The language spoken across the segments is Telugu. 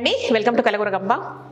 అండి వెల్కమ్ టు కలగురగంబ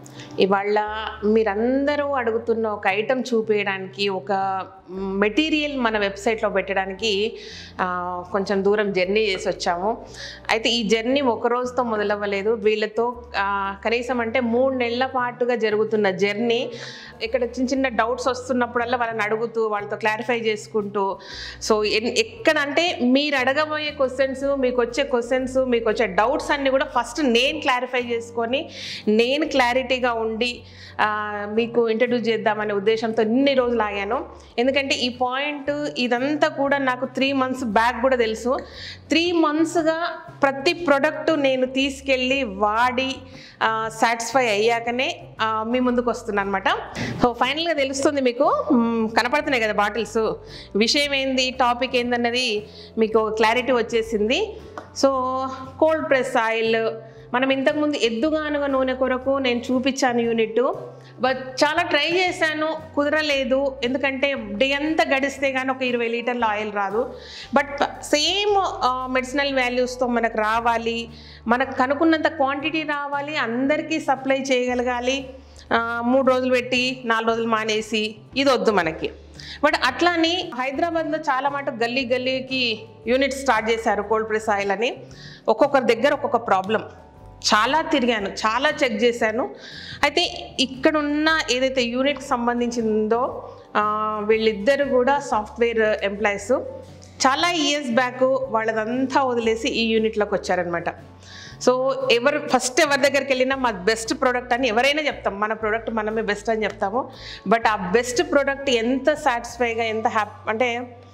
ఇవాళ మీరందరూ అడుగుతున్న ఒక ఐటెం చూపించడానికి ఒక మెటీరియల్ మన వెబ్సైట్లో పెట్టడానికి ఆ, కొంచెం దూరం జర్నీ చేసి వచ్చాము అయితే ఈ జర్నీ ఒక రోజుతో మొదలవ్వలేదు వీళ్ళతో ఆ, కనీసం అంటే మూడు నెలల పాటుగా జరుగుతున్న జర్నీ ఇక్కడ చిన్న చిన్న డౌట్స్ వస్తున్నప్పుడల్లా వాళ్ళని అడుగుతూ వాళ్ళతో క్లారిఫై చేసుకుంటూ సో ఎన్- ఎక్కడంటే మీరు అడగబోయే క్వశ్చన్స్ మీకు వచ్చే క్వశ్చన్స్ మీకు వచ్చే డౌట్స్ అన్నీ కూడా ఫస్ట్ నేను క్లారిఫై చేసుకొని నేను క్లారిటీగా ఉండి ఆ, మీకు ఇంట్రడ్యూస్ చేద్దామనే ఉద్దేశంతో ఇన్ని రోజులు ఆగాను ఎందుకంటే ఈ పాయింట్ ఇదంతా కూడా నాకు త్రీ మంత్స్ బ్యాక్ కూడా తెలుసు త్రీ మంత్స్గా ప్రతి ప్రోడక్ట్ నేను తీసుకెళ్ళి వాడి సాటిస్ఫై అయ్యాకనే ఆ, మీ ముందుకు వస్తున్నాను అనమాట సో ఫైనల్గా తెలుస్తుంది మీకు మ్, కనపడుతున్నాయి కదా బాటిల్స్ విషయం ఏంది టాపిక్ ఏందన్నది మీకు క్లారిటీ వచ్చేసింది సో కోల్డ్ ప్రెస్ ఆయిల్ మనం ఇంతకుముందు ఎద్దుగానుగ నూనె కొరకు నేను చూపించాను యూనిట్ బట్ చాలా ట్రై చేశాను కుదరలేదు ఎందుకంటే డే అంతా గడిస్తే కానీ ఒక ఇరవై లీటర్ల ఆయిల్ రాదు బట్ సేమ్ మెడిసినల్ వాల్యూస్తో మనకు రావాలి మనకు కనుక్కున్నంత క్వాంటిటీ రావాలి అందరికీ సప్లై చేయగలగాలి ఆ, మూడు రోజులు పెట్టి నాలుగు రోజులు మానేసి ఇది వద్దు మనకి బట్ అట్లాని హైదరాబాద్లో చాలా మటుకు గల్లీ గల్లీకి యూనిట్ స్టార్ట్ చేశారు కోల్డ్ ప్రెస్ ఆయిల్ అని ఒక్కొక్కరి దగ్గర ఒక్కొక్క ప్రాబ్లం చాలా తిరిగాను చాలా చెక్ చేశాను అయితే ఇక్కడ ఉన్న ఏదైతే యూనిట్కి సంబంధించిందో ఆ, వీళ్ళిద్దరు కూడా సాఫ్ట్వేర్ ఎంప్లాయీస్ చాలా ఇయర్స్ బ్యాక్ వాళ్ళదంతా వదిలేసి ఈ యూనిట్లోకి వచ్చారనమాట సో ఎవరు ఫస్ట్ ఎవరి దగ్గరికి వెళ్ళినా మా బెస్ట్ ప్రోడక్ట్ అని ఎవరైనా చెప్తాం మన ప్రోడక్ట్ మనమే బెస్ట్ అని చెప్తాము బట్ ఆ బెస్ట్ ప్రోడక్ట్ ఎంత సాటిస్ఫైగా ఎంత హ్యాపీ అంటే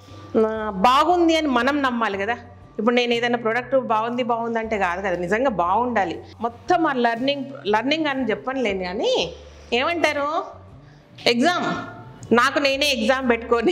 ఆ, బాగుంది అని మనం నమ్మాలి కదా ఇప్పుడు నేను ఏదైనా ప్రోడక్ట్ బాగుంది బాగుంది అంటే కాదు కదా నిజంగా బాగుండాలి మొత్తం ఆ లర్నింగ్ లర్నింగ్ అని చెప్పనులేను కానీ ఏమంటారు ఎగ్జామ్ నాకు నేనే ఎగ్జామ్ పెట్టుకొని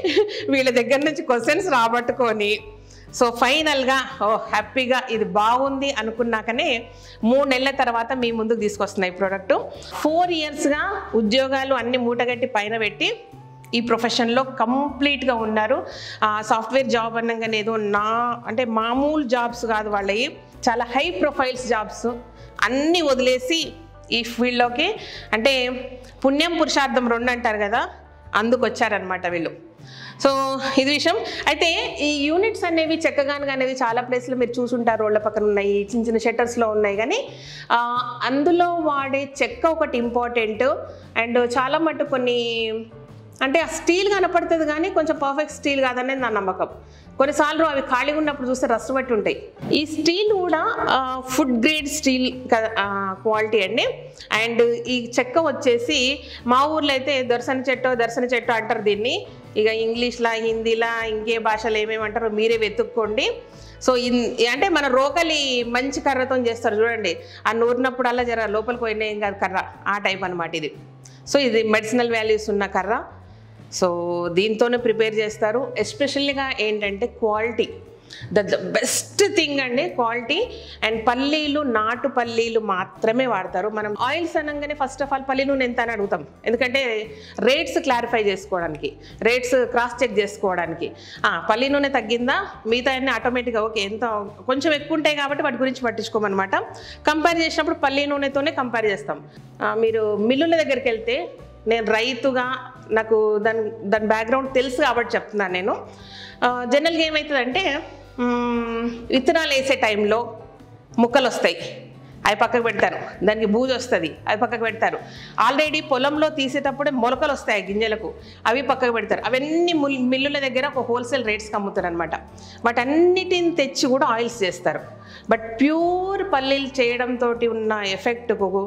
వీళ్ళ దగ్గర నుంచి క్వశ్చన్స్ రాబట్టుకొని సో ఫైనల్గా ఓ హ్యాపీగా ఇది బాగుంది అనుకున్నాకనే మూడు నెలల తర్వాత మీ ముందుకు తీసుకొస్తున్నాయి ప్రోడక్ట్ ఫోర్ ఇయర్స్గా ఉద్యోగాలు అన్ని మూటగట్టి పైన పెట్టి ఈ ప్రొఫెషన్లో కంప్లీట్గా ఉన్నారు సాఫ్ట్వేర్ జాబ్ అనగానే ఏదో నా అంటే మామూలు జాబ్స్ కాదు వాళ్ళవి చాలా హై ప్రొఫైల్స్ జాబ్స్ అన్నీ వదిలేసి ఈ ఫీల్డ్లోకి అంటే పుణ్యం పురుషార్థం రెండు అంటారు కదా అందుకు వచ్చారనమాట వీళ్ళు సో ఇది విషయం అయితే ఈ యూనిట్స్ అనేవి చెక్కగానుగా అనేది చాలా ప్లేస్లో మీరు చూసుంటారు రోడ్ల పక్కన ఉన్నాయి చిన్న చిన్న షట్టర్స్లో ఉన్నాయి కానీ ఆ, అందులో వాడే చెక్క ఒకటి ఇంపార్టెంట్ అండ్ చాలా మటు కొన్ని అంటే ఆ స్టీల్ కనపడుతుంది కానీ కొంచెం పర్ఫెక్ట్ స్టీల్ కాదనేది నా నమ్మకం కొన్నిసార్లు అవి ఖాళీగా ఉన్నప్పుడు చూస్తే రస్ట్ పట్టి ఉంటాయి ఈ స్టీల్ కూడా ఫుడ్ గ్రేడ్ స్టీల్ క్వాలిటీ అండి అండ్ ఈ చెక్క వచ్చేసి మా ఊర్లో అయితే దర్శన చెట్టు దర్శన చెట్టు అంటారు దీన్ని ఇక ఇంగ్లీష్లా హిందీలా ఇంకే భాషలు ఏమేమి అంటారో మీరే వెతుక్కోండి సో ఇన్ అంటే మన రోకలి మంచి కర్రతో చేస్తారు చూడండి ఆ నూరినప్పుడల్లా జర లోపలికి పోయినా ఏం కాదు కర్ర ఆ టైప్ అనమాట ఇది సో ఇది మెడిసినల్ వాల్యూస్ ఉన్న కర్ర సో దీంతోనే ప్రిపేర్ చేస్తారు ఎస్పెషల్గా ఏంటంటే quality the the best thing అండి క్వాలిటీ అండ్ పల్లీలు నాటు పల్లీలు మాత్రమే వాడతారు మనం ఆయిల్స్ అనగానే ఫస్ట్ ఆఫ్ ఆల్ పల్లి నూనె ఎంత అని అడుగుతాం ఎందుకంటే రేట్స్ క్లారిఫై చేసుకోవడానికి రేట్స్ క్రాస్ చెక్ చేసుకోవడానికి ఆ, పల్లి నూనె తగ్గిందా మిగతా అన్ని ఆటోమేటిక్గా ఓకే ఎంత కొంచెం ఎక్కువ ఉంటాయి కాబట్టి వాటి గురించి పట్టించుకోమన్నమాట కంపేర్ చేసినప్పుడు పల్లి నూనెతోనే కంపేర్ చేస్తాం ఆ, మీరు మిల్లుల దగ్గరికి వెళ్తే నేను రైతుగా నాకు దాని దాని బ్యాక్గ్రౌండ్ తెలుసు కాబట్టి చెప్తున్నాను నేను జనరల్గా ఏమవుతుందంటే మ్మ్, విత్తనాలు వేసే టైంలో ముక్కలు వస్తాయి అవి పక్కకు పెడతారు దానికి బూజు వస్తుంది అవి పక్కకు పెడతారు ఆల్రెడీ పొలంలో తీసేటప్పుడే మొలకలు వస్తాయి గింజలకు అవి పక్కకు పెడతారు అవన్నీ ముల్- మిల్లుల దగ్గర ఒక హోల్సేల్ రేట్స్కి అమ్ముతారు అనమాట వాటన్నిటిని తెచ్చి కూడా ఆయిల్స్ చేస్తారు బట్ ప్యూర్ పల్లీలు చేయడంతో ఉన్న ఎఫెక్ట్కు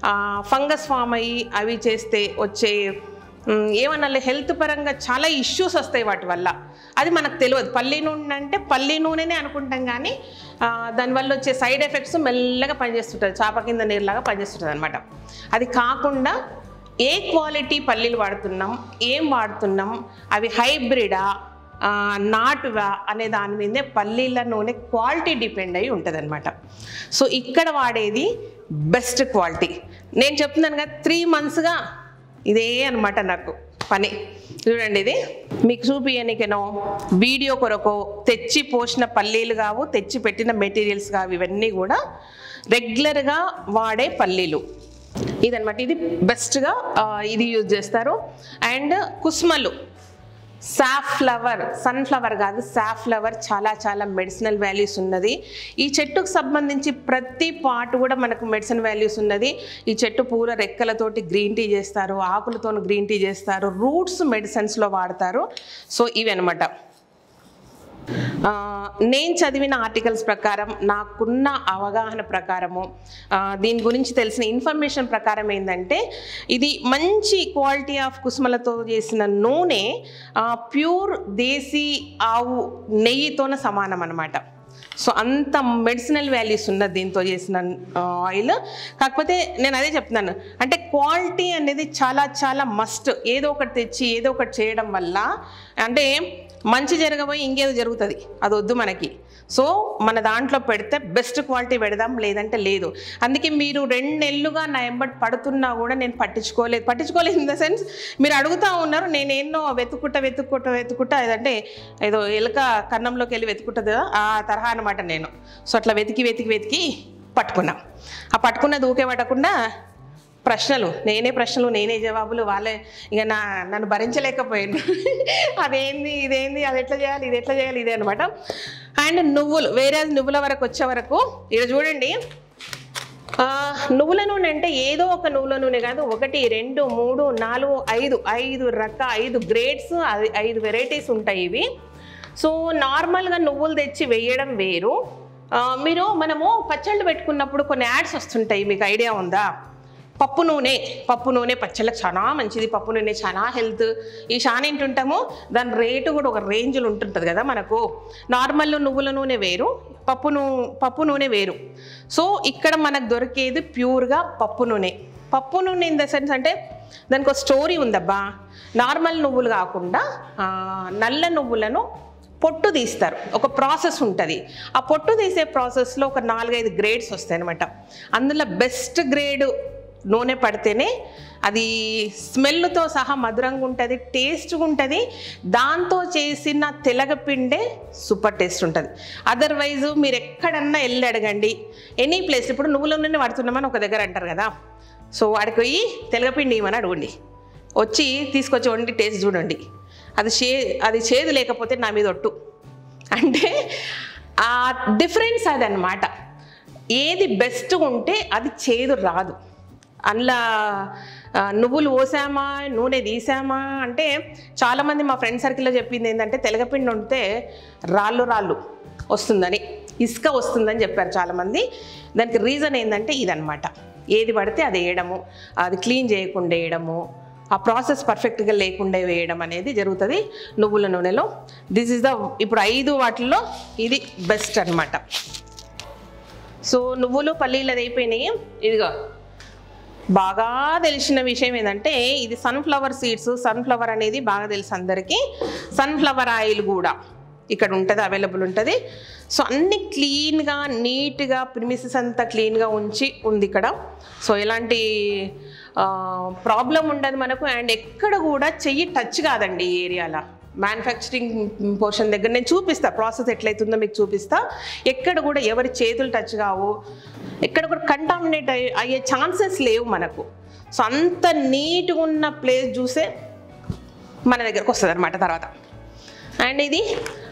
ఫంగస్ ఫామ్ అయ్యి అవి చేస్తే వచ్చే మ్, ఏమన్నా హెల్త్ పరంగా చాలా ఇష్యూస్ వస్తాయి వాటి వల్ల అది మనకు తెలియదు పల్లి నూనె అంటే పల్లి నూనెనే అనుకుంటాం కానీ ఆ, దానివల్ల వచ్చే సైడ్ ఎఫెక్ట్స్ మెల్లగా పనిచేస్తుంటుంది చాప కింద నీరులాగా పనిచేస్తుంటుంది అనమాట అది కాకుండా ఏ క్వాలిటీ పల్లీలు వాడుతున్నాం ఏం వాడుతున్నాం అవి హైబ్రిడా ఆ, నాటువా అనే దాని మీదే పల్లీల నూనె క్వాలిటీ డిపెండ్ అయి ఉంటుంది అనమాట సో ఇక్కడ వాడేది బెస్ట్ క్వాలిటీ నేను చెప్తున్నాను కదా త్రీ మంత్స్గా ఇదే అనమాట నాకు పని చూడండి ఇది మీకు చూపియనికనో వీడియో కొరకు తెచ్చి పోసిన పల్లీలు కావు తెచ్చి పెట్టిన మెటీరియల్స్ కావు ఇవన్నీ కూడా రెగ్యులర్గా వాడే పల్లీలు ఇదనమాట ఇది బెస్ట్గా ఇది యూజ్ చేస్తారు అండ్ కుస్మలు సాఫ్లవర్ సన్ఫ్లవర్ కాదు సాఫ్లవర్ చాలా చాలా మెడిసినల్ వాల్యూస్ ఉన్నది ఈ చెట్టుకు సంబంధించి ప్రతి పార్ట్ కూడా మనకు మెడిసిన్ వాల్యూస్ ఉన్నది ఈ చెట్టు పూల రెక్కలతోటి గ్రీన్ టీ చేస్తారు ఆకులతో గ్రీన్ టీ చేస్తారు రూట్స్ మెడిసిన్స్లో వాడతారు సో ఇవి అనమాట ఆ, నేను చదివిన ఆర్టికల్స్ ప్రకారం నాకున్న అవగాహన ప్రకారము ఆ, దీని గురించి తెలిసిన ఇన్ఫర్మేషన్ ప్రకారం ఏంటంటే ఇది మంచి క్వాలిటీ ఆఫ్ కుసుమలతో చేసిన నూనె ప్యూర్ దేశీ ఆవు నెయ్యితోన సమానం అనమాట సో అంత మెడిసినల్ వాల్యూస్ ఉన్నది దీంతో చేసిన ఆయిల్ కాకపోతే నేను అదే చెప్తున్నాను అంటే క్వాలిటీ అనేది చాలా చాలా మస్ట్ ఏదో ఒకటి తెచ్చి ఏదో ఒకటి చేయడం వల్ల అంటే మంచి జరగబోయి ఇంకేదో జరుగుతుంది అది వద్దు మనకి సో మన దాంట్లో పెడితే బెస్ట్ క్వాలిటీ పెడదాం లేదంటే లేదు అందుకే మీరు రెండు నెలలుగా నా ఎంబడి పడుతున్నా కూడా నేను పట్టించుకోలేదు పట్టించుకోలేదు ఇన్ ద సెన్స్ మీరు అడుగుతా ఉన్నారు నేను ఎన్నో వెతుక్కుంటా వెతుక్కుంటా వెతుక్కుంటా ఏదంటే ఏదో ఎలుక కన్నంలోకి వెళ్ళి వెతుక్కుంటుంది కదా ఆ తరహా అనమాట నేను సో అట్లా వెతికి వెతికి వెతికి పట్టుకున్నా ఆ పట్టుకున్నది ఊకే పట్టకుండా ప్రశ్నలు నేనే ప్రశ్నలు నేనే జవాబులు వాళ్ళే ఇక నా నన్ను భరించలేకపోయాను అదేంది ఇదేంది అది ఎట్లా చేయాలి ఇది ఎట్లా చేయాలి ఇదే అనమాట అండ్ నువ్వులు వేరే నువ్వుల వరకు వచ్చే వరకు ఇక్కడ చూడండి ఆ, నువ్వుల నూనె అంటే ఏదో ఒక నువ్వుల నూనె కాదు ఒకటి రెండు మూడు నాలుగు ఐదు ఐదు రక ఐదు గ్రేడ్స్ ఐదు వెరైటీస్ ఉంటాయి ఇవి సో నార్మల్గా నువ్వులు తెచ్చి వేయడం వేరు ఆ, మీరు మనము పచ్చళ్ళు పెట్టుకున్నప్పుడు కొన్ని యాడ్స్ వస్తుంటాయి మీకు ఐడియా ఉందా పప్పు నూనె పప్పు నూనె పచ్చళ్ళకి చాలా మంచిది పప్పు నూనె చాలా హెల్త్ ఈ చాలా ఏంటుంటాము దాని రేటు కూడా ఒక రేంజ్లో ఉంటుంటుంది కదా మనకు నార్మల్ నువ్వుల నూనె వేరు పప్పు నూ పప్పు నూనె వేరు సో ఇక్కడ మనకు దొరికేది ప్యూర్గా పప్పు నూనె పప్పు నూనె ఇన్ ద సెన్స్ అంటే దానికి ఒక స్టోరీ ఉందబ్బా నార్మల్ నువ్వులు కాకుండా ఆ, నల్ల నువ్వులను పొట్టు తీస్తారు ఒక ప్రాసెస్ ఉంటుంది ఆ పొట్టు తీసే ప్రాసెస్లో ఒక నాలుగైదు గ్రేడ్స్ వస్తాయి అనమాట అందులో బెస్ట్ గ్రేడ్ నూనె పడితేనే అది స్మెల్తో సహా మధురంగా ఉంటుంది టేస్ట్గా ఉంటుంది దాంతో చేసిన తెలగపిండే సూపర్ టేస్ట్ ఉంటుంది అదర్వైజ్ మీరు ఎక్కడన్నా వెళ్ళి అడగండి ఎనీ ప్లేస్ ఇప్పుడు నువ్వుల నూనె పడుతున్నామని ఒక దగ్గర అంటారు కదా సో వాడికి పోయి తెలగపిండి ఇవ్వమని అడగండి వచ్చి తీసుకొచ్చి వండి టేస్ట్ చూడండి అది చే అది చేదు లేకపోతే నా మీద ఒట్టు అంటే ఆ డిఫరెన్స్ అదనమాట ఏది బెస్ట్ ఉంటే అది చేదు రాదు అందులో ఆ, నువ్వులు పోసామా నూనె తీసామా అంటే చాలామంది మా ఫ్రెండ్ సర్కిల్లో చెప్పింది ఏంటంటే తెలగపిండి ఉంటే రాళ్ళు రాళ్ళు వస్తుందని ఇసుక వస్తుందని చెప్పారు చాలామంది దానికి రీజన్ ఏంటంటే ఇదనమాట ఏది పడితే అది వేయడము అది క్లీన్ చేయకుండా వేయడము ఆ ప్రాసెస్ పర్ఫెక్ట్గా లేకుండా వేయడం అనేది జరుగుతుంది నువ్వుల నూనెలో దిస్ ఇస్ ద ఇప్పుడు ఐదు వాటిల్లో ఇది బెస్ట్ అన్నమాట సో నువ్వులు పల్లీలు అది అయిపోయినాయి ఇదిగో బాగా తెలిసిన విషయం ఏంటంటే ఇది సన్ఫ్లవర్ సీడ్స్ సన్ఫ్లవర్ అనేది బాగా తెలుసు అందరికీ సన్ఫ్లవర్ ఆయిల్ కూడా ఇక్కడ ఉంటుంది అవైలబుల్ ఉంటుంది సో అన్ని క్లీన్గా నీట్గా ప్రిమిసెస్ అంతా క్లీన్గా ఉంచి ఉంది ఇక్కడ సో ఎలాంటి ప్రాబ్లం ఉండదు మనకు అండ్ ఎక్కడ కూడా చెయ్యి టచ్ కాదండి ఈ ఏరియాలో మ్యానుఫ్యాక్చరింగ్ పోర్షన్ దగ్గర నేను చూపిస్తా ప్రాసెస్ ఎట్లయితుందో మీకు చూపిస్తా ఎక్కడ కూడా ఎవరి చేతులు టచ్ కావు ఎక్కడ కూడా కంటామినేట్ అయ్యే ఛాన్సెస్ లేవు మనకు సో అంత నీట్గా ఉన్న ప్లేస్ చూసే మన దగ్గరకు వస్తుంది అనమాట తర్వాత అండ్ ఇది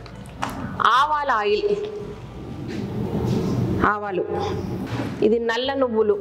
ఆవాల ఆయిల్ ఆవాలు ఇది నల్ల నువ్వులు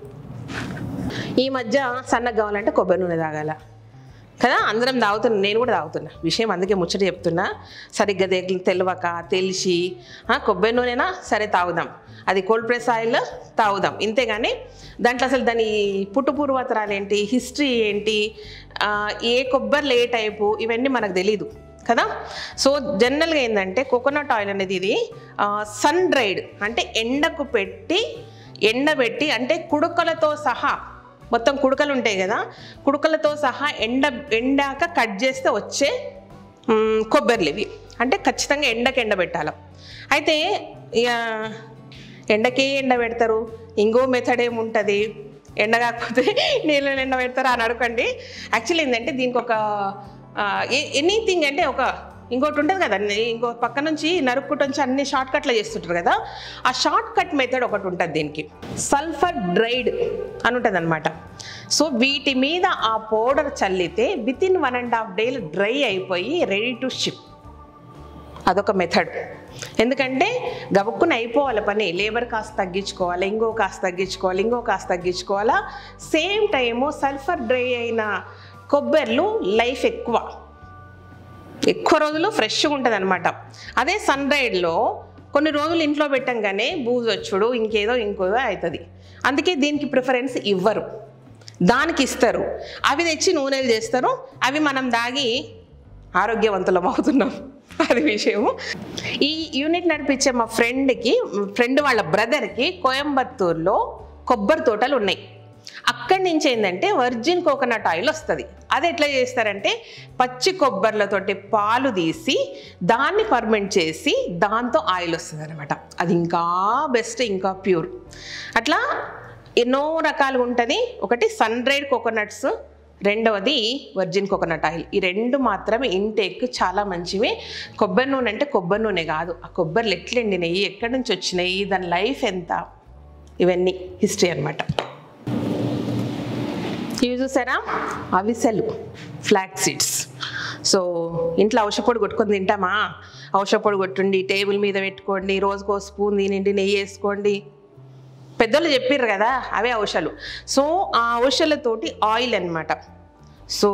ఈ మధ్య సన్నగా కావాలంటే కొబ్బరి నూనె తాగాల కదా అందరం తాగుతున్నా నేను కూడా తాగుతున్నా విషయం అందుకే ముచ్చట చెప్తున్నా సరిగ్గా తెలి తెలియక తెలిసి ఆ, కొబ్బరి నూనెనా సరే తాగుదాం అది కోల్డ్ ప్రెస్ ఆయిల్ తాగుదాం ఇంతేగాని దాంట్లో అసలు దాని పుట్టు పూర్వతరాలు ఏంటి హిస్టరీ ఏంటి ఆ, ఏ కొబ్బరి ఏ టైపు ఇవన్నీ మనకు తెలీదు కదా సో జనరల్గా ఏంటంటే కోకోనట్ ఆయిల్ అనేది ఇది సన్ డ్రైడ్ అంటే ఎండకు పెట్టి ఎండబెట్టి అంటే కుడుకలతో సహా మొత్తం కుడుకలు ఉంటాయి కదా కుడుకలతో సహా ఎండ ఎండాక కట్ చేస్తే వచ్చే మ్, కొబ్బరిలు ఇవి అంటే ఖచ్చితంగా ఎండకి ఎండబెట్టాలి అయితే ఇక ఎండకే ఎండ పెడతారు ఇంకో మెథడ్ ఏముంటుంది ఎండ కాకపోతే నీళ్ళు ఎండ పెడతారా అని అడగండి యాక్చువల్లీ ఏంటంటే దీనికి ఒక ఎనీథింగ్ అంటే ఒక ఇంకోటి ఉంటుంది కదా ఇంకో పక్క నుంచి నరుక్కుంటూ నుంచి అన్ని షార్ట్ కట్లో చేస్తుంటారు కదా ఆ షార్ట్ కట్ మెథడ్ ఒకటి ఉంటుంది దీనికి సల్ఫర్ డ్రైడ్ అని ఉంటుంది అనమాట సో వీటి మీద ఆ పౌడర్ చల్లితే with in one and half డేలు డ్రై అయిపోయి రెడీ టు షిప్ అదొక మెథడ్ ఎందుకంటే గబుక్కున అయిపోవాలి పని లేబర్ కాస్ట్ తగ్గించుకోవాలి ఇంకో కాస్ట్ తగ్గించుకోవాలి ఇంకో కాస్ట్ తగ్గించుకోవాలా సేమ్ టైము సల్ఫర్ డ్రై అయిన కొబ్బరిలు లైఫ్ ఎక్కువ ఎక్కువ రోజులు ఫ్రెష్గా ఉంటుంది అనమాట అదే సన్ రైడ్లో కొన్ని రోజులు ఇంట్లో పెట్టంగానే బూజు వచ్చుడు ఇంకేదో ఇంకోదో అవుతుంది అందుకే దీనికి ప్రిఫరెన్స్ ఇవ్వరు దానికి ఇస్తారు అవి తెచ్చి నూనెలు చేస్తారు అవి మనం దాగి ఆరోగ్యవంతులం అవుతున్నాం అది విషయము ఈ యూనిట్ నడిపించే మా ఫ్రెండ్కి ఫ్రెండ్ వాళ్ళ బ్రదర్కి కోయంబత్తూరులో కొబ్బరి తోటలు ఉన్నాయి అక్కడి నుంచి ఏంటంటే వర్జిన్ కోకోనట్ ఆయిల్ వస్తుంది అది ఎట్లా చేస్తారంటే పచ్చి కొబ్బరిలతోటి పాలు తీసి దాన్ని ఫర్మెంట్ చేసి దాంతో ఆయిల్ వస్తుంది అనమాట అది ఇంకా బెస్ట్ ఇంకా ప్యూర్ అట్లా ఎన్నో రకాలుగా ఉంటుంది ఒకటి సన్ డ్రైడ్ కోకోనట్స్ రెండవది వర్జిన్ కోకోనట్ ఆయిల్ ఈ రెండు మాత్రమే ఇంటేక్ చాలా మంచివి కొబ్బరి నూనె అంటే కొబ్బరి నూనె కాదు ఆ కొబ్బరిలు ఎట్లా ఎండినాయి ఎక్కడి నుంచి వచ్చినాయి దాని లైఫ్ ఎంత ఇవన్నీ హిస్టరీ అనమాట ఇవి చూసారా అవిసెలు ఫ్లాక్ సీడ్స్ సో ఇంట్లో ఔషధపొడి కొట్టుకొని తింటామా ఔషధపొడి కొట్టుండి టేబుల్ మీద పెట్టుకోండి రోజుకో స్పూన్ తినండి నెయ్యి వేసుకోండి పెద్దోళ్ళు చెప్పారు కదా అవే ఔషధాలు సో ఆ ఔషధాలతోటి ఆయిల్ అన్నమాట సో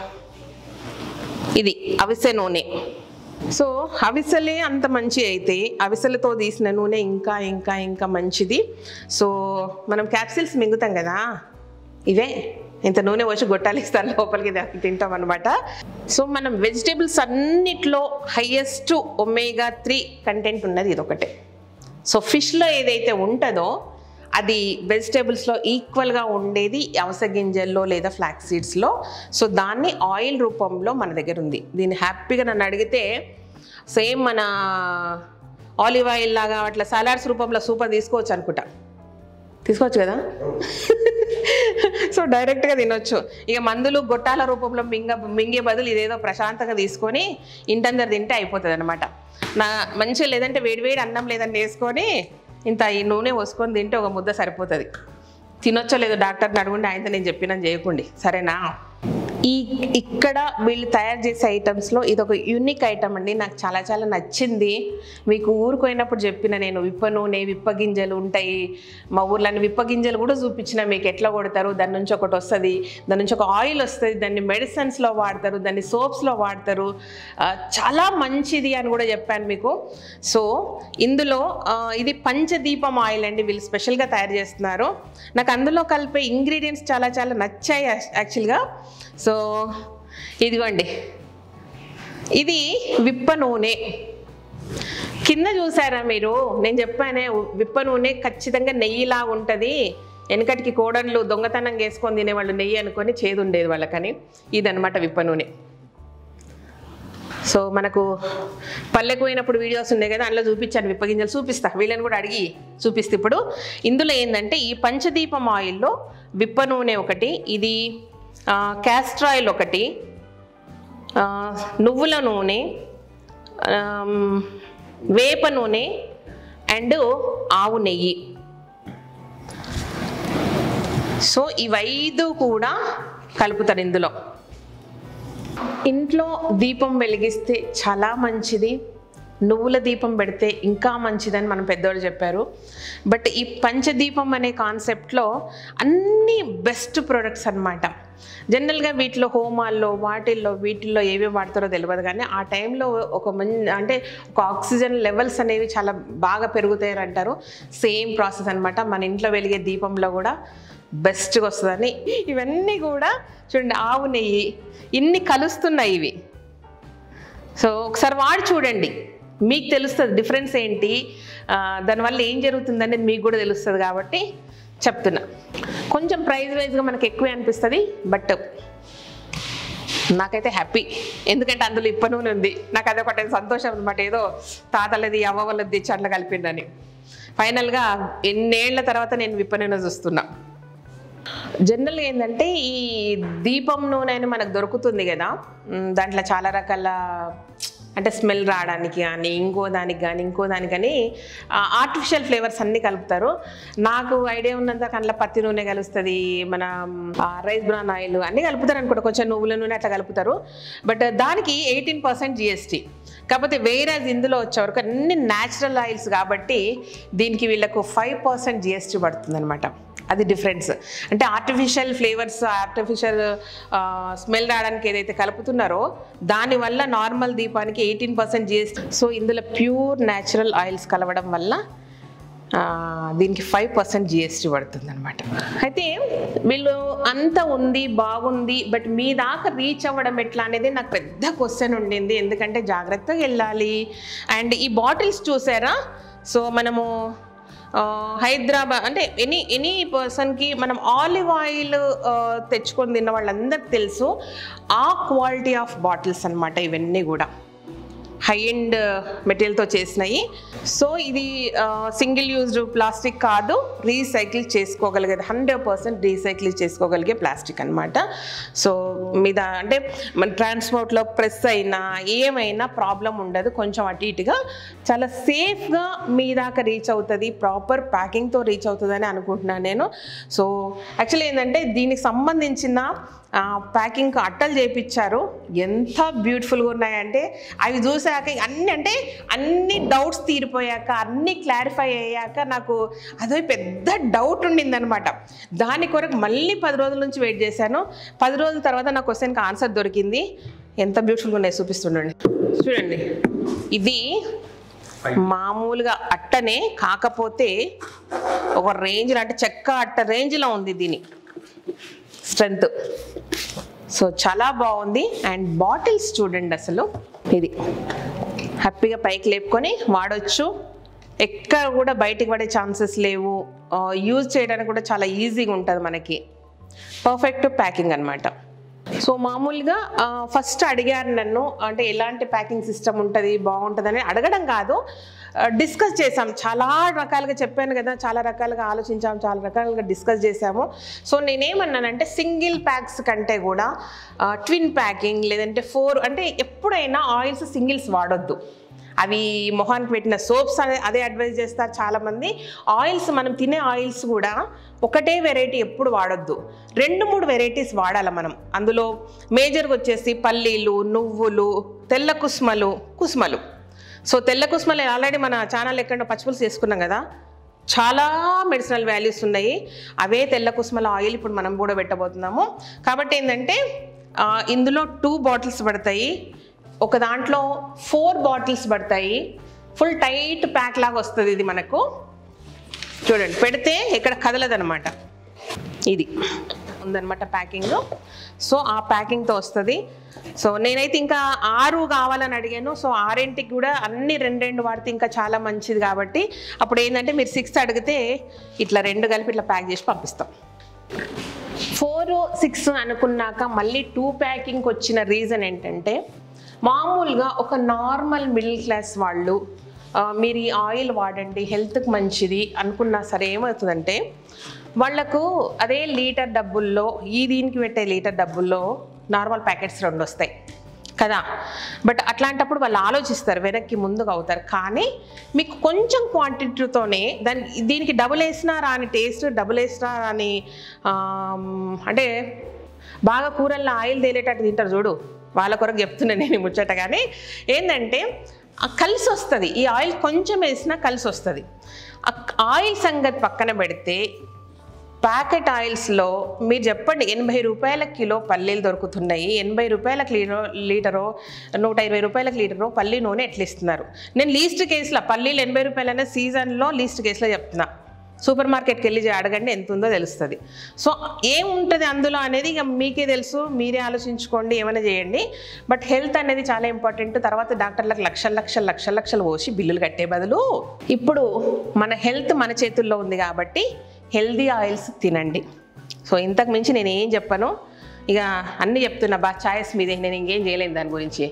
ఇది అవిసె నూనె సో అవిసెలే అంత మంచి అయితే అవిసెలతో తీసిన నూనె ఇంకా ఇంకా ఇంకా మంచిది సో మనం క్యాప్సిల్స్ మింగుతాం కదా ఇవే ఇంత నూనె వచ్చి గొట్టాలు ఇస్తారు లోపలికి దా- తింటాం అనమాట సో మనం వెజిటేబుల్స్ అన్నిట్లో హయ్యెస్ట్ ఒమేగా త్రీ కంటెంట్ ఉన్నది ఇది ఒకటే సో ఫిష్లో ఏదైతే ఉంటుందో అది వెజిటేబుల్స్లో ఈక్వల్గా ఉండేది అవస గింజల్లో లేదా ఫ్లాక్ సీడ్స్లో సో దాన్ని ఆయిల్ రూపంలో మన దగ్గర ఉంది దీన్ని హ్యాపీగా నన్ను అడిగితే సేమ్ మన ఆలివ్ ఆయిల్ లాగా అట్లా సలాడ్స్ రూపంలో సూపర్ తీసుకోవచ్చు అనుకుంటా తీసుకోవచ్చు కదా సో డైరెక్ట్గా తినొచ్చు ఇక మందులు గొట్టాల రూపంలో మింగ మింగే బదులు ఇదేదో ప్రశాంతంగా తీసుకొని ఇంటందరు తింటే అయిపోతుంది అనమాట నా మంచిగా లేదంటే వేడివేడి అన్నం లేదంటే వేసుకొని ఇంత ఈ నూనె పోసుకొని తింటే ఒక ముద్ద సరిపోతుంది తినొచ్చో లేదో డాక్టర్ని అడుగుండి ఆయనతో నేను చెప్పినా చేయకుండి సరేనా ఈ ఇక్కడ వీళ్ళు తయారు చేసే ఐటమ్స్లో ఇది ఒక యూనిక్ ఐటమ్ అండి నాకు చాలా చాలా నచ్చింది మీకు ఊరికి పోయినప్పుడు చెప్పిన నేను విప్ప నూనె విప్ప గింజలు ఉంటాయి మా ఊర్లో విప్ప గింజలు కూడా చూపించిన మీకు ఎట్లా కొడతారు దాని నుంచి ఒకటి వస్తుంది దాని నుంచి ఒక ఆయిల్ వస్తుంది దాన్ని మెడిసిన్స్లో వాడతారు దాన్ని సోప్స్లో వాడతారు ఆ, చాలా మంచిది అని కూడా చెప్పాను మీకు సో ఇందులో ఆ, ఇది పంచదీపం ఆయిల్ అండి వీళ్ళు స్పెషల్గా తయారు చేస్తున్నారు నాకు అందులో కలిపే ఇంగ్రీడియంట్స్ చాలా చాలా నచ్చాయి యాక్చువల్గా సో ఇదిగోండి ఇది విప్ప నూనె కింద చూసారా మీరు నేను చెప్పానే విప్ప నూనె ఖచ్చితంగా నెయ్యిలా ఉంటుంది వెనకటికి కోడన్లు దొంగతనం వేసుకొని తినేవాళ్ళు నెయ్యి అనుకొని చేదు ఉండేది వాళ్ళకని ఇదనమాట విప్ప నూనె సో మనకు పల్లెకు పోయినప్పుడు వీడియోస్ ఉన్నాయి కదా అందులో చూపించాను విప్పగింజలు చూపిస్తా వీళ్ళని కూడా అడిగి చూపిస్తే ఇప్పుడు ఇందులో ఏంటంటే ఈ పంచదీపం ఆయిల్లో విప్ప నూనె ఒకటి ఇది ఆ, క్యాస్టర్ ఆయిల్ ఒకటి ఆ, నువ్వుల నూనె ఆమ్, వేప నూనె అండ్ ఆవు నెయ్యి సో ఇవైదు కూడా కలుపుతారు ఇందులో ఇంట్లో దీపం వెలిగిస్తే చాలా మంచిది నువ్వుల దీపం పెడితే ఇంకా మంచిదని మన పెద్దవాళ్ళు చెప్పారు బట్ ఈ పంచదీపం అనే కాన్సెప్ట్లో అన్ని బెస్ట్ ప్రొడక్ట్స్ అన్నమాట జనరల్గా వీటిలో హోమాల్లో వాటిల్లో వీటిల్లో ఏవి వాడతారో తెలియదు కానీ ఆ టైంలో ఒక మంచి అంటే ఒక ఆక్సిజన్ లెవెల్స్ అనేవి చాలా బాగా పెరుగుతాయని అంటారు సేమ్ ప్రాసెస్ అన్నమాట మన ఇంట్లో వెలిగే దీపంలో కూడా బెస్ట్గా వస్తుందని ఇవన్నీ కూడా చూడండి ఆవు నెయ్యి ఇన్ని కలుస్తున్నాయి ఇవి సో ఒకసారి వాడి చూడండి మీకు తెలుస్తుంది డిఫరెన్స్ ఏంటి ఆ, దానివల్ల ఏం జరుగుతుందని మీకు కూడా తెలుస్తుంది కాబట్టి చెప్తున్నా కొంచెం ప్రైస్ వైజ్గా మనకి ఎక్కువే అనిపిస్తుంది బట్ నాకైతే హ్యాపీ ఎందుకంటే అందులో ఇప్ప నూనె ఉంది నాకు అదొకటి సంతోషం అనమాట ఏదో తాతలది అవ్వ వాళ్ళది తెచ్చి అట్లా కలిపిందని ఫైనల్గా ఎన్నేళ్ల తర్వాత నేను విప్ప నూనె చూస్తున్నా జనరల్గా ఏంటంటే ఈ దీపం నూనె అని మనకు దొరుకుతుంది కదా మ్, దాంట్లో చాలా రకాల అంటే స్మెల్ రావడానికి కానీ ఇంకో దానికి కానీ ఇంకో దానికి కానీ ఆర్టిఫిషియల్ ఫ్లేవర్స్ అన్నీ కలుపుతారు నాకు ఐడియా ఉన్నంత అందులో పత్తి నూనె కలుస్తుంది మన రైస్ బ్రాన్ ఆయిల్ అన్నీ కలుపుతారు అనుకుంటా కొంచెం నువ్వుల నూనె అట్లా కలుపుతారు బట్ దానికి ఎయిటీన్ పర్సెంట్ జిఎస్టీ కాకపోతే వేరే ఇందులో వచ్చేవరకు అన్ని న్యాచురల్ ఆయిల్స్ కాబట్టి దీనికి వీళ్ళకు ఫైవ్ పర్సెంట్ జిఎస్టీ పడుతుంది అనమాట అది డిఫరెన్స్ అంటే ఆర్టిఫిషియల్ ఫ్లేవర్స్ ఆర్టిఫిషియల్ స్మెల్ రావడానికి ఏదైతే కలుపుతున్నారో దానివల్ల నార్మల్ దీపానికి ఎయిటీన్ పర్సెంట్ జిఎస్టీ సో ఇందులో ప్యూర్ న్యాచురల్ ఆయిల్స్ కలవడం వల్ల ఆ, దీనికి ఫైవ్ పర్సెంట్ జిఎస్టీ పడుతుంది అనమాట అయితే వీళ్ళు అంత ఉంది బాగుంది బట్ మీ దాకా రీచ్ అవ్వడం ఎట్లా అనేది నాకు పెద్ద క్వశ్చన్ ఉండింది ఎందుకంటే జాగ్రత్తగా వెళ్ళాలి అండ్ ఈ బాటిల్స్ చూసారా సో మనము ఆ, హైదరాబాద్ అంటే ఎనీ ఎనీ పర్సన్కి మనం ఆలివ్ ఆయిల్ ఆ, తెచ్చుకొని తిన్న వాళ్ళందరికి తెలుసు ఆ క్వాలిటీ ఆఫ్ బాటిల్స్ అన్నమాట ఇవన్నీ కూడా హై ఎండ్ మెటీరియల్తో చేసినాయి సో ఇది సింగిల్ యూజ్డ్ ప్లాస్టిక్ కాదు రీసైకిల్ చేసుకోగలిగేది హండ్రెడ్ పర్సెంట్ రీసైకిల్ చేసుకోగలిగే ప్లాస్టిక్ అనమాట సో మీద అంటే మన ట్రాన్స్పోర్ట్లో ప్రెస్ అయినా ఏమైనా ప్రాబ్లం ఉండదు కొంచెం అటు ఇటుగా చాలా సేఫ్గా మీ దాకా రీచ్ అవుతుంది ప్రాపర్ ప్యాకింగ్తో రీచ్ అవుతుందని అనుకుంటున్నాను నేను సో యాక్చువల్లీ ఏంటంటే దీనికి సంబంధించిన ప్యాకింగ్ అట్టలు చేయించారు ఎంత బ్యూటిఫుల్గా ఉన్నాయంటే అవి చూసాక అన్ని అంటే అన్ని డౌట్స్ తీరిపోయాక అన్ని క్లారిఫై అయ్యాక నాకు అదో పెద్ద డౌట్ ఉండిందనమాట దాని కొరకు మళ్ళీ పది రోజుల నుంచి వెయిట్ చేశాను పది రోజుల తర్వాత నా క్వశ్చన్కి ఆన్సర్ దొరికింది ఎంత బ్యూటిఫుల్గా ఉన్నాయి చూపిస్తుండండి చూడండి ఇది మామూలుగా అట్టనే కాకపోతే ఒక రేంజ్ అంటే చెక్క అట్ట రేంజ్లో ఉంది దీని స్ట్రెంగ్త్ సో చాలా బాగుంది అండ్ బాటిల్స్ చూడండి అసలు ఇది హ్యాపీగా పైకి లేపుకొని వాడొచ్చు ఎక్కడ కూడా బయటికి పడే ఛాన్సెస్ లేవు యూజ్ చేయడానికి కూడా చాలా ఈజీగా ఉంటుంది మనకి పర్ఫెక్ట్ ప్యాకింగ్ అన్నమాట సో మామూలుగా ఫస్ట్ అడిగారు నన్ను అంటే ఎలాంటి ప్యాకింగ్ సిస్టమ్ ఉంటుంది బాగుంటుందని అడగడం కాదు డిస్కస్ చేసాం చాలా రకాలుగా చెప్పాను కదా చాలా రకాలుగా ఆలోచించాం చాలా రకాలుగా డిస్కస్ చేసాము సో నేనేమన్నానంటే సింగిల్ ప్యాక్స్ కంటే కూడా ట్విన్ ప్యాకింగ్ లేదంటే ఫోర్ అంటే ఎప్పుడైనా ఆయిల్స్ సింగిల్స్ వాడొద్దు అవి మొహానికి పెట్టిన సోప్స్ అనే అదే అడ్వైజ్ చేస్తారు చాలామంది ఆయిల్స్ మనం తినే ఆయిల్స్ కూడా ఒకటే వెరైటీ ఎప్పుడు వాడొద్దు రెండు మూడు వెరైటీస్ వాడాలి మనం అందులో మేజర్గా వచ్చేసి పల్లీలు నువ్వులు తెల్ల కుస్మలు కుస్మలు సో తెల్ల కుస్మలు ఆల్రెడీ మన ఛానల్ ఎక్కడ పచ్చిపులుసు చేసుకున్నాం కదా చాలా మెడిసినల్ వాల్యూస్ ఉన్నాయి అవే తెల్ల కుస్మల ఆయిల్ ఇప్పుడు మనం కూడా పెట్టబోతున్నాము కాబట్టి ఏంటంటే ఆ, ఇందులో టూ బాటిల్స్ పడతాయి ఒక దాంట్లో ఫోర్ బాటిల్స్ పడతాయి ఫుల్ టైట్ ప్యాక్ లాగా వస్తుంది ఇది మనకు చూడండి పెడితే ఇక్కడ కదలదనమాట ఇది ఉందన్నమాట ప్యాకింగ్ సో ఆ ప్యాకింగ్తో వస్తుంది సో నేనైతే ఇంకా ఆరు కావాలని అడిగాను సో ఆరింటికి కూడా అన్ని రెండు రెండు వాడితే ఇంకా చాలా మంచిది కాబట్టి అప్పుడు ఏంటంటే మీరు సిక్స్ అడిగితే ఇట్లా రెండు కలిపి ఇట్లా ప్యాక్ చేసి పంపిస్తాం ఫోర్ సిక్స్ అనుకున్నాక మళ్ళీ టూ ప్యాకింగ్కి వచ్చిన రీజన్ ఏంటంటే మామూలుగా ఒక నార్మల్ మిడిల్ క్లాస్ వాళ్ళు ఆ, మీరు ఈ ఆయిల్ వాడండి హెల్త్కి మంచిది అనుకున్నా సరే ఏమవుతుందంటే వాళ్ళకు అదే లీటర్ డబ్బుల్లో ఈ దీనికి పెట్టే లీటర్ డబ్బుల్లో నార్మల్ ప్యాకెట్స్ రెండు వస్తాయి కదా బట్ అట్లాంటప్పుడు వాళ్ళు ఆలోచిస్తారు వెనక్కి ముందుకు అవుతారు కానీ మీకు కొంచెం క్వాంటిటీతోనే దాని దీనికి డబుల్ వేసినా రాని టేస్ట్ డబుల్ వేసినా రాని ఆమ్, అంటే బాగా కూరల్లో ఆయిల్ తేలేటట్టు తింటారు చూడు వాళ్ళ కొరకు చెప్తున్నా నేను ఈ ముచ్చట కానీ ఏంటంటే ఆ కలిసి వస్తుంది ఈ ఆయిల్ కొంచెం వేసినా కలిసి వస్తుంది ఆ ఆయిల్ సంగతి పక్కన పెడితే ప్యాకెట్ ఆయిల్స్లో మీరు చెప్పండి ఎనభై రూపాయల కిలో పల్లీలు దొరుకుతున్నాయి ఎనభై రూపాయల లీటరో లీటరో నూట ఇరవై రూపాయల లీటరో పల్లి నూనె ఎట్లా ఇస్తున్నారు నేను లీస్ట్ కేసులో పల్లీలు ఎనభై రూపాయలు అనే సీజన్లో లీస్ట్ కేసులో చెప్తున్నా సూపర్ మార్కెట్కి వెళ్ళి అడగండి ఎంత ఉందో తెలుస్తుంది సో ఏముంటుంది అందులో అనేది ఇక మీకే తెలుసు మీరే ఆలోచించుకోండి ఏమైనా చేయండి బట్ హెల్త్ అనేది చాలా ఇంపార్టెంట్ తర్వాత డాక్టర్లకు లక్షల లక్షల లక్షల లక్షలు పోసి బిల్లులు కట్టే బదులు ఇప్పుడు మన హెల్త్ మన చేతుల్లో ఉంది కాబట్టి హెల్దీ ఆయిల్స్ తినండి సో ఇంతకు మించి నేను ఏం చెప్పను ఇక అన్నీ చెప్తున్నా బా ఛాయిస్ మీదే నేను ఇంకేం చేయలేను దాని గురించి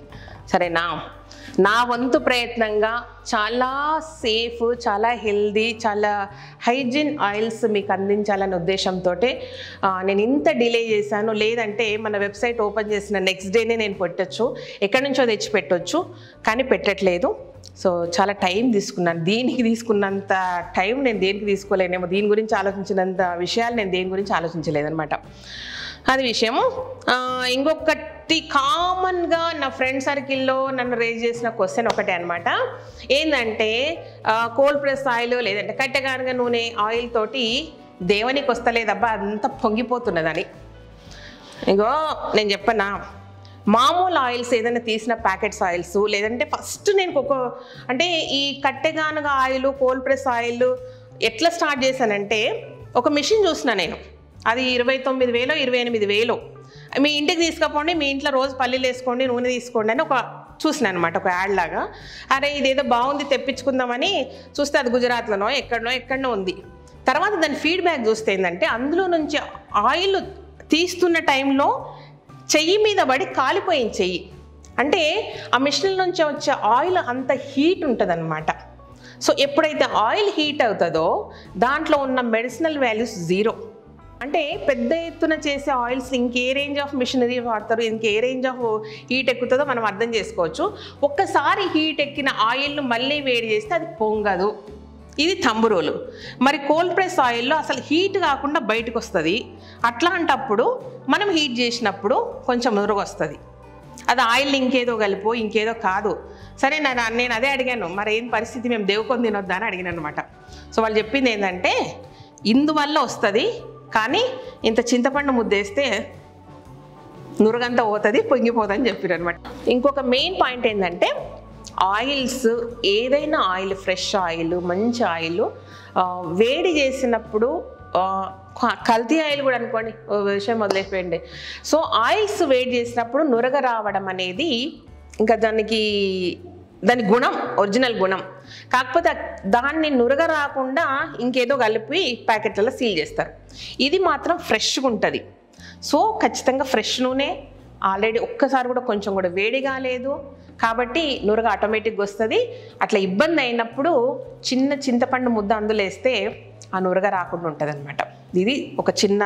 సరేనా నా వంతు ప్రయత్నంగా చాలా సేఫ్ చాలా హెల్దీ చాలా హైజీన్ ఆయిల్స్ మీకు అందించాలనే ఉద్దేశంతో నేను ఇంత డిలే చేశాను లేదంటే మన వెబ్సైట్ ఓపెన్ చేసిన నెక్స్ట్ డేనే నేను పెట్టచ్చు ఎక్కడి నుంచో తెచ్చి పెట్టొచ్చు కానీ పెట్టట్లేదు సో చాలా టైం తీసుకున్నాను దీనికి తీసుకున్నంత టైం నేను దేనికి తీసుకోలేనేమో దీని గురించి ఆలోచించినంత విషయాలు నేను దేని గురించి ఆలోచించలేదనమాట అది విషయము ఆ, ఇంకొకటి కామన్గా నా ఫ్రెండ్ సర్కిల్లో నన్ను రేజ్ చేసిన క్వశ్చన్ ఒకటే అనమాట ఏంటంటే కోల్డ్ ప్రెస్ ఆయిల్ లేదంటే కట్టెగానుగ నూనె ఆయిల్ తోటి దేవునికి వస్తలేదబ్బా అంత పొంగిపోతున్నదని ఇగో నేను చెప్పనా మామూలు ఆయిల్స్ ఏదైనా తీసిన ప్యాకెట్స్ ఆయిల్స్ లేదంటే ఫస్ట్ నేను ఒక అంటే ఈ కట్టెగానుగ ఆయిల్ కోల్డ్ ప్రెస్ ఆయిల్ ఎట్లా స్టార్ట్ చేశానంటే ఒక మిషన్ చూసిన నేను అది ఇరవై తొమ్మిది వేలో ఇరవై ఎనిమిది వేలు మీ ఇంటికి తీసుకపోండి మీ ఇంట్లో రోజు పల్లీలు వేసుకోండి నూనె తీసుకోండి అని ఒక చూసిన అనమాట ఒక యాడ్ లాగా అరే ఇదేదో బాగుంది తెప్పించుకుందామని చూస్తే అది గుజరాత్లోనో ఎక్కడనో ఎక్కడనో ఉంది తర్వాత దాని ఫీడ్బ్యాక్ చూస్తే ఏంటంటే అందులో నుంచి ఆయిల్ తీస్తున్న టైంలో చెయ్యి మీద పడి కాలిపోయింది చెయ్యి అంటే ఆ మిషన్ నుంచి వచ్చే ఆయిల్ అంత హీట్ ఉంటుందన్నమాట సో ఎప్పుడైతే ఆయిల్ హీట్ అవుతుందో దాంట్లో ఉన్న మెడిసినల్ వాల్యూస్ జీరో అంటే పెద్ద ఎత్తున చేసే ఆయిల్స్ ఇంకే రేంజ్ ఆఫ్ మిషనరీ వాడతారు ఇంకే రేంజ్ ఆఫ్ హీట్ ఎక్కుతుందో మనం అర్థం చేసుకోవచ్చు ఒక్కసారి హీట్ ఎక్కిన ఆయిల్ను మళ్ళీ వేడి చేస్తే అది పొంగదు ఇది తంబురోలు మరి కోల్డ్ ప్రెస్ ఆయిల్లో అసలు హీట్ కాకుండా బయటకు వస్తుంది అట్లాంటప్పుడు మనం హీట్ చేసినప్పుడు కొంచెం నురుగు వస్తుంది అది ఆయిల్ ఇంకేదో కలిపో ఇంకేదో కాదు సరే నేను నేను అదే అడిగాను మరి ఏం పరిస్థితి మేము దేవుకొని తినొద్దా అని అడిగాను అనమాట సో వాళ్ళు చెప్పింది ఏంటంటే ఇందువల్ల వస్తుంది కానీ ఇంత చింతపండు ముద్దేస్తే నురగంతా పోతుంది పొంగిపోతుంది అని చెప్పారు అనమాట ఇంకొక మెయిన్ పాయింట్ ఏంటంటే ఆయిల్స్ ఏదైనా ఆయిల్ ఫ్రెష్ ఆయిల్ మంచి ఆయిల్ ఆ, వేడి చేసినప్పుడు ఆ, క- కల్తీ ఆయిల్ కూడా అనుకోండి ఓ విషయం మొదలైపోయింది సో ఆయిల్స్ వేడి చేసినప్పుడు నురగ రావడం అనేది ఇంకా దానికి దాని గుణం ఒరిజినల్ గుణం కాకపోతే ఆ- దాన్ని నురగ రాకుండా ఇంకేదో కలిపి ప్యాకెట్లలో సీల్ చేస్తారు ఇది మాత్రం ఫ్రెష్గా ఉంటుంది సో ఖచ్చితంగా ఫ్రెష్ నూనె ఆల్రెడీ ఒక్కసారి కూడా కొంచెం కూడా వేడి కాలేదు కాబట్టి నురగ ఆటోమేటిక్గా వస్తుంది అట్లా ఇబ్బంది అయినప్పుడు చిన్న చింతపండు ముద్ద అందులో వేస్తే ఆ నురగ రాకుండా ఉంటుంది అనమాట ఇది ఒక చిన్న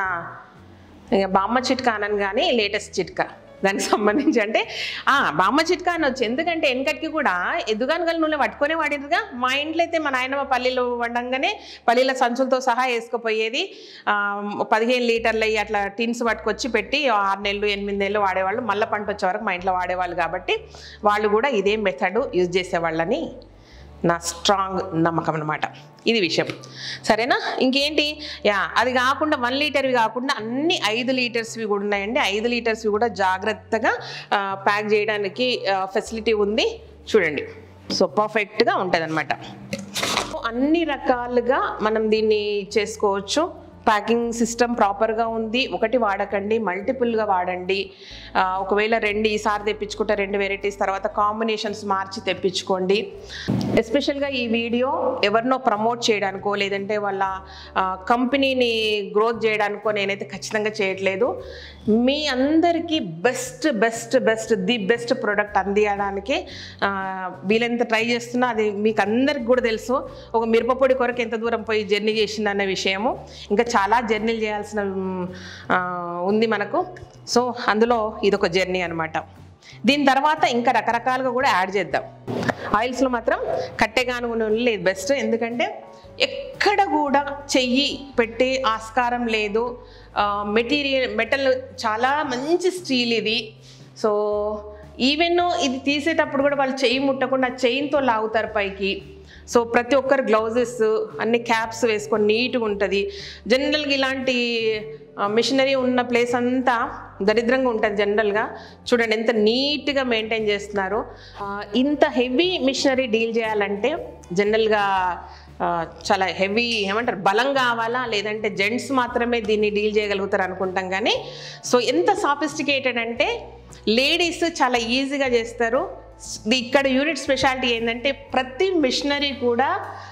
ఇక బామ్మ చిట్కా అనను కానీ లేటెస్ట్ చిట్కా దానికి సంబంధించి అంటే ఆ, బామ్మ చిట్కా అనొచ్చు ఎందుకంటే వెనకటికి కూడా ఎదుగానగల నూనె పట్టుకొనే వాడిరుగా మా ఇంట్లో అయితే మా నాయనమ్మ పల్లీలు వండంగానే పల్లీల సంచులతో సహా వేసుకుపోయేది ఆ, పదిహేను లీటర్లు అయ్యి అట్లా టిన్స్ పట్టుకొచ్చి పెట్టి ఆరు నెలలు ఎనిమిది నెలలు వాడేవాళ్ళు మళ్ళీ పంట వచ్చే వరకు మా ఇంట్లో వాడేవాళ్ళు కాబట్టి వాళ్ళు కూడా ఇదే మెథడ్ యూజ్ చేసేవాళ్ళని నా స్ట్రాంగ్ నమ్మకం అనమాట ఇది విషయం సరేనా ఇంకేంటి యా అది కాకుండా వన్ లీటర్వి కాకుండా అన్ని ఐదు లీటర్స్వి కూడా ఉన్నాయండి ఐదు లీటర్స్వి కూడా జాగ్రత్తగా ఆ, ప్యాక్ చేయడానికి ఫెసిలిటీ ఉంది చూడండి సో పర్ఫెక్ట్గా ఉంటుంది అనమాట అన్ని రకాలుగా మనం దీన్ని చేసుకోవచ్చు ప్యాకింగ్ సిస్టమ్ ప్రాపర్గా ఉంది ఒకటి వాడకండి మల్టిపుల్గా వాడండి ఆ, ఒకవేళ రెండు ఈసారి తెప్పించుకుంటే రెండు వెరైటీస్ తర్వాత కాంబినేషన్స్ మార్చి తెప్పించుకోండి ఎస్పెషల్గా ఈ వీడియో ఎవరినో ప్రమోట్ చేయడానికో లేదంటే వాళ్ళ కంపెనీని గ్రోత్ చేయడానికో నేనైతే ఖచ్చితంగా చేయట్లేదు మీ అందరికీ best best best the best product అందించడానికి ఆ, వీలైనంత ట్రై చేస్తున్నా అది మీకు అందరికి కూడా తెలుసు ఒక మిరపపొడి కొరకు ఎంత దూరం పోయి జర్నీ చేసిందన్న విషయము ఇంకా చాలా జర్నీలు చేయాల్సిన మ్, ఆ, ఉంది మనకు సో అందులో ఇదొక జర్నీ అనమాట దీని తర్వాత ఇంకా రకరకాలుగా కూడా యాడ్ చేద్దాం ఆయిల్స్లో మాత్రం కట్టెగానుగు నూనె లేదు బెస్ట్ ఎందుకంటే ఎక్కడ కూడా చెయ్యి పెట్టే ఆస్కారం లేదు మెటీరియల్ మెటల్ చాలా మంచి స్టీల్ ఇది సో ఈవెన్ ఇది తీసేటప్పుడు కూడా వాళ్ళు చెయ్యి ముట్టకుండా చైన్తో లాగుతారు పైకి సో ప్రతి ఒక్కరు గ్లౌజెస్ అన్ని క్యాప్స్ వేసుకొని నీట్గా ఉంటుంది జనరల్గా ఇలాంటి మిషనరీ ఉన్న ప్లేస్ అంతా దరిద్రంగా ఉంటుంది జనరల్గా చూడండి ఎంత నీట్గా మెయింటైన్ చేస్తున్నారు ఆ, ఇంత హెవీ మిషనరీ డీల్ చేయాలంటే జనరల్గా ఆ, చాలా హెవీ ఏమంటారు బలం కావాలా లేదంటే జెంట్స్ మాత్రమే దీన్ని డీల్ చేయగలుగుతారు అనుకుంటాం కానీ సో ఎంత సాఫిస్టికేటెడ్ అంటే లేడీస్ చాలా ఈజీగా చేస్తారు ది- ఇక్కడ యూనిట్ స్పెషాలిటీ ఏంటంటే ప్రతి మిషనరీ కూడా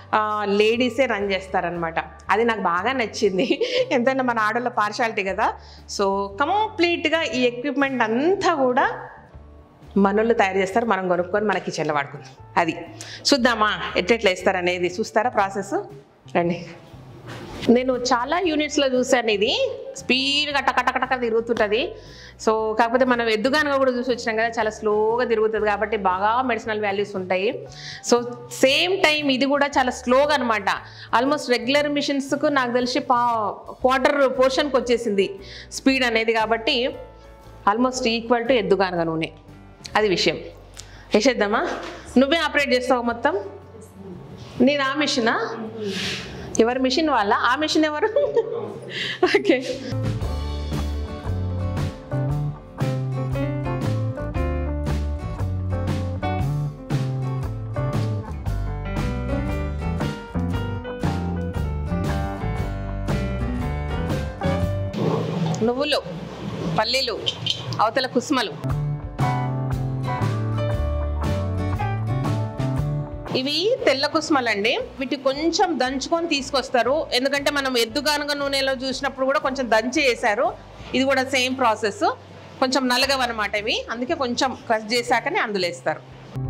లేడీసే రన్ చేస్తారనమాట అది నాకు బాగా నచ్చింది ఎంతైనా మన ఆడోళ్ళ పార్షాలిటీ కదా సో కంప్లీట్గా ఈ ఎక్విప్మెంట్ అంతా కూడా మనోళ్ళు తయారు చేస్తారు మనం కొనుక్కొని మన కిచెన్లో వాడుకుందాం అది చూద్దామా ఎట్లెట్లా వేస్తారు అనేది చూస్తారా ప్రాసెస్ రండి నేను చాలా యూనిట్స్లో చూశాను ఇది స్పీడ్గా టకటకటక తిరుగుతుంటుంది సో కాకపోతే మనం ఎద్దుగానుగా కూడా చూసి వచ్చినాం కదా చాలా స్లోగా తిరుగుతుంది కాబట్టి బాగా మెడిసినల్ వాల్యూస్ ఉంటాయి సో సేమ్ టైం ఇది కూడా చాలా స్లోగా అనమాట ఆల్మోస్ట్ రెగ్యులర్ మిషన్స్కు నాకు తెలిసి పా క్వార్టర్ పోర్షన్కి వచ్చేసింది స్పీడ్ అనేది కాబట్టి ఆల్మోస్ట్ ఈక్వల్ టు ఎద్దుగానుగా నూనె అది విషయం వేసేద్దామా నువ్వే ఆపరేట్ చేస్తావు మొత్తం నేను ఆ మిషనా ఎవరి మిషన్ వాళ్ళ ఆ మిషన్ ఎవరు ఓకే నువ్వులు పల్లీలు అవతల కుసుమలు ఇవి తెల్ల కుసుమలండి వీటి కొంచెం దంచుకొని తీసుకొస్తారు ఎందుకంటే మనం ఎద్దుగానుగ నూనెలో చూసినప్పుడు కూడా కొంచెం దంచి వేశారు ఇది కూడా సేమ్ ప్రాసెస్ కొంచెం నలగవన్నమాట ఇవి అందుకే కొంచెం క్రష్ చేశాకనే అందులో వేస్తారు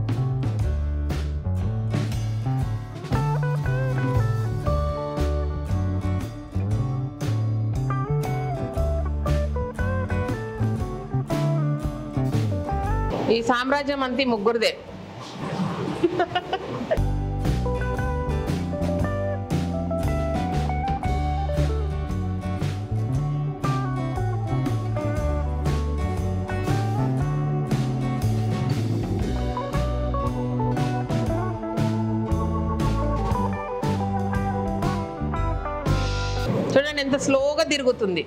ఈ సామ్రాజ్యం అంతా ఈ ముగ్గురిదే చూడండి ఎంత స్లోగా తిరుగుతుంది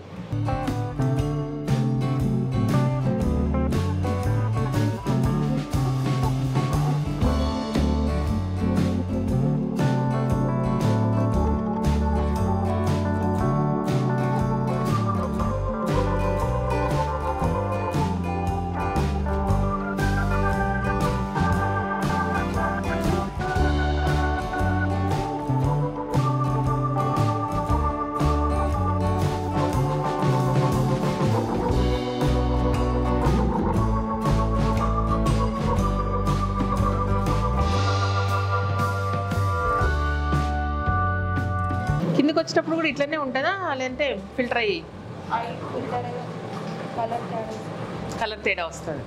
కిందకి వచ్చేటప్పుడు కూడా ఇట్లనే ఉంటుందా లేదంటే ఫిల్టర్ అయ్యి ఆయిల్ ఫిల్టర్ కలర్ తేడా కలర్ తేడా వస్తుంది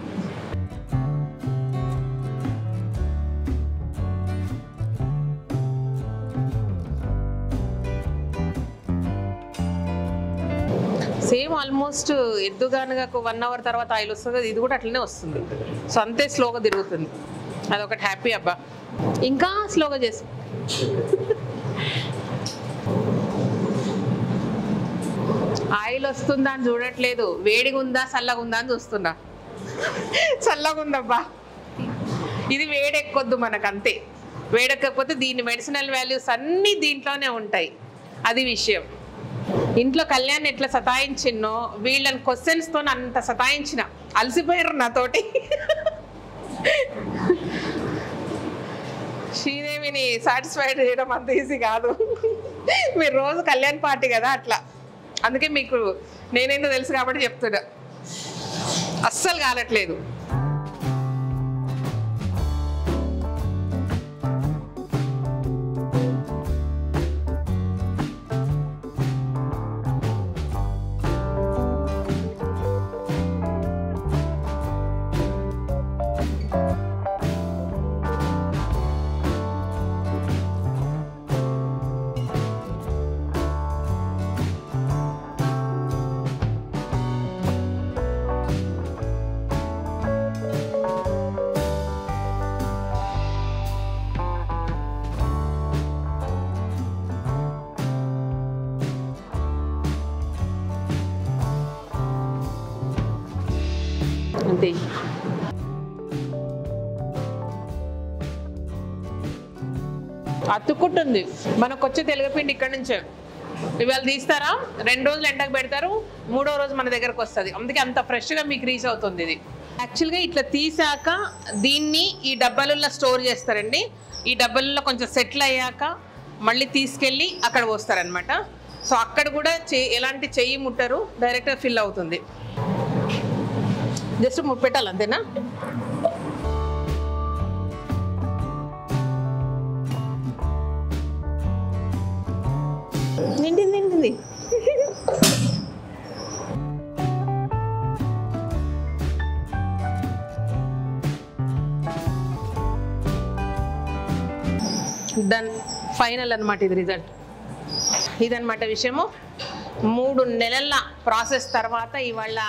సేమ్ ఆల్మోస్ట్ ఎద్దుగానుగా వన్ అవర్ తర్వాత ఆయిల్ వస్తుంది కదా, ఇది కూడా అట్లనే వస్తుంది సో అంతే స్లోగా తిరుగుతుంది అదొకటి హ్యాపీ అబ్బా ఇంకా స్లోగా చేసు ఆయిల్ వస్తుందా అని చూడట్లేదు వేడిగా ఉందా చల్లగా ఉందా అని చూస్తున్నా చల్లగా ఉందబ్బా ఇది వేడెక్కొద్దు మనకు అంతే వేడెక్కకపోతే దీని మెడిసినల్ వాల్యూస్ అన్నీ దీంట్లోనే ఉంటాయి అది విషయం ఇంట్లో కళ్యాణ్ ఎట్లా సతాయించిన్నో వీళ్ళని క్వశ్చన్స్తో అంత సతాయించిన అలసిపోయారు నాతోటి శ్రీదేవిని సాటిస్ఫైడ్ చేయడం అంత ఈజీ కాదు మీరు రోజు కళ్యాణ్ పార్టీ కదా అట్లా అందుకే మీకు నేనేందో తెలుసు కాబట్టి చెప్తున్నా అస్సలు కాలట్లేదు అంతే అతుక్కుంటుంది మనకు వచ్చే తెలగపిండి ఇక్కడ నుంచే ఇవాళ తీస్తారా రెండు రోజులు ఎండకు పెడతారు మూడో రోజు మన దగ్గరకు వస్తుంది అందుకే అంత ఫ్రెష్గా మీకు రీచ్ అవుతుంది ఇది యాక్చువల్గా ఇట్లా తీసాక దీన్ని ఈ డబ్బాలలో స్టోర్ చేస్తారండి ఈ డబ్బాలలో కొంచెం సెటిల్ అయ్యాక మళ్ళీ తీసుకెళ్ళి అక్కడ పోస్తారనమాట సో అక్కడ కూడా చే ఎలాంటి చెయ్యి ముట్టరు డైరెక్ట్గా ఫిల్ అవుతుంది జస్ట్ పెట్టాలి అంతేనా డన్ ఫైనల్ అనమాట ఇది రిజల్ట్ ఇదన్నమాట విషయము మూడు నెలల ప్రాసెస్ తర్వాత ఇవాళ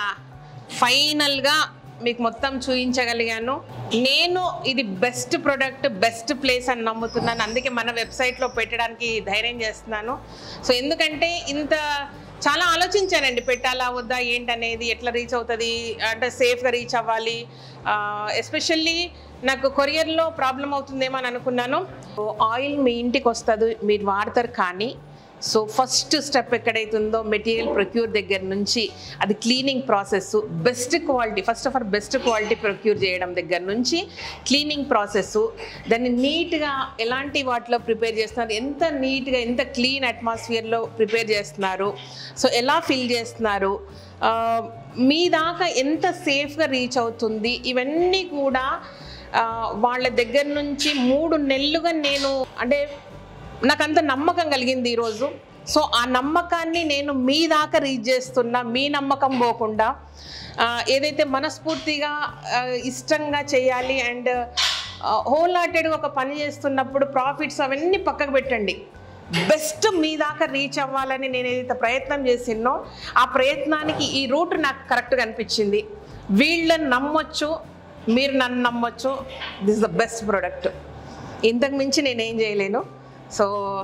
ఫైనల్గా మీకు మొత్తం చూపించగలిగాను నేను ఇది బెస్ట్ ప్రోడక్ట్ బెస్ట్ ప్లేస్ అని నమ్ముతున్నాను అందుకే మన వెబ్సైట్లో పెట్టడానికి ధైర్యం చేస్తున్నాను సో ఎందుకంటే ఇంత చాలా ఆలోచించానండి పెట్టాలా వద్దా ఏంటనేది ఎట్లా రీచ్ అవుతుంది అంటే సేఫ్గా రీచ్ అవ్వాలి ఎస్పెషల్లీ నాకు కొరియర్లో ప్రాబ్లం అవుతుందేమో అని అనుకున్నాను ఆయిల్ మీ ఇంటికి వస్తుంది మీరు వాడతారు కానీ సో ఫస్ట్ స్టెప్ ఎక్కడైతుందో మెటీరియల్ ప్రొక్యూర్ దగ్గర నుంచి అది cleaning process best quality first of all best quality procure చేయడం దగ్గర నుంచి క్లీనింగ్ ప్రాసెస్ దాన్ని నీట్గా ఎలాంటి వాటిలో ప్రిపేర్ చేస్తున్నారు ఎంత నీట్గా ఎంత క్లీన్ అట్మాస్ఫియర్లో ప్రిపేర్ చేస్తున్నారు సో ఎలా ఫిల్ చేస్తున్నారు ఆ, మీ దాకా ఎంత సేఫ్గా రీచ్ అవుతుంది ఇవన్నీ కూడా ఆ, వాళ్ళ దగ్గర నుంచి మూడు నెలలుగా నేను అంటే నాకు అంత నమ్మకం కలిగింది ఈరోజు సో ఆ నమ్మకాన్ని నేను మీ దాకా రీచ్ చేస్తున్నా మీ నమ్మకం పోకుండా ఆ, ఏదైతే మనస్ఫూర్తిగా ఆ, ఇష్టంగా చేయాలి అండ్ హోల్ హార్టెడ్గా ఒక పని చేస్తున్నప్పుడు ప్రాఫిట్స్ అవన్నీ పక్కకు పెట్టండి బెస్ట్ మీ దాకా రీచ్ అవ్వాలని నేను ఏదైతే ప్రయత్నం చేసినో ఆ ప్రయత్నానికి ఈ రూట్ నాకు కరెక్ట్గా అనిపించింది వీళ్ళని నమ్మొచ్చు మీరు నన్ను నమ్మొచ్చు దిస్ ద బెస్ట్ ప్రోడక్ట్ ఇంతకు మించి నేనేం చేయలేను సో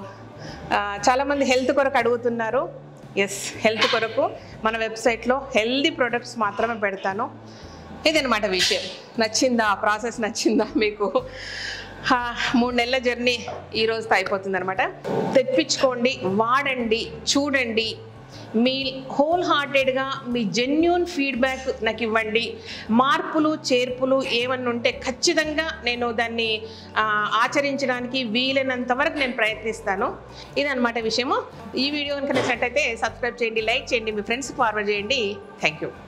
ఆ, చాలామంది హెల్త్ కొరకు అడుగుతున్నారు ఎస్ హెల్త్ కొరకు మన వెబ్సైట్లో హెల్దీ ప్రొడక్ట్స్ మాత్రమే పెడతాను ఇదనమాట విషయం నచ్చిందా ఆ ప్రాసెస్ నచ్చిందా మీకు హా, మూడు నెలల జర్నీ ఈ రోజుతో అయిపోతుంది అనమాట తెప్పించుకోండి వాడండి చూడండి మీ హోల్ హార్టెడ్గా మీ జెన్యున్ ఫీడ్బ్యాక్ నాకు ఇవ్వండి మార్పులు చేర్పులు ఏమన్నా ఉంటే ఖచ్చితంగా నేను దాన్ని ఆ, ఆచరించడానికి వీలైనంత వరకు నేను ప్రయత్నిస్తాను ఇదన్నమాట విషయము ఈ వీడియో కనుక నచ్చినట్టయితే సబ్స్క్రైబ్ చేయండి లైక్ చేయండి మీ ఫ్రెండ్స్కి ఫార్వర్డ్ చేయండి థ్యాంక్ యూ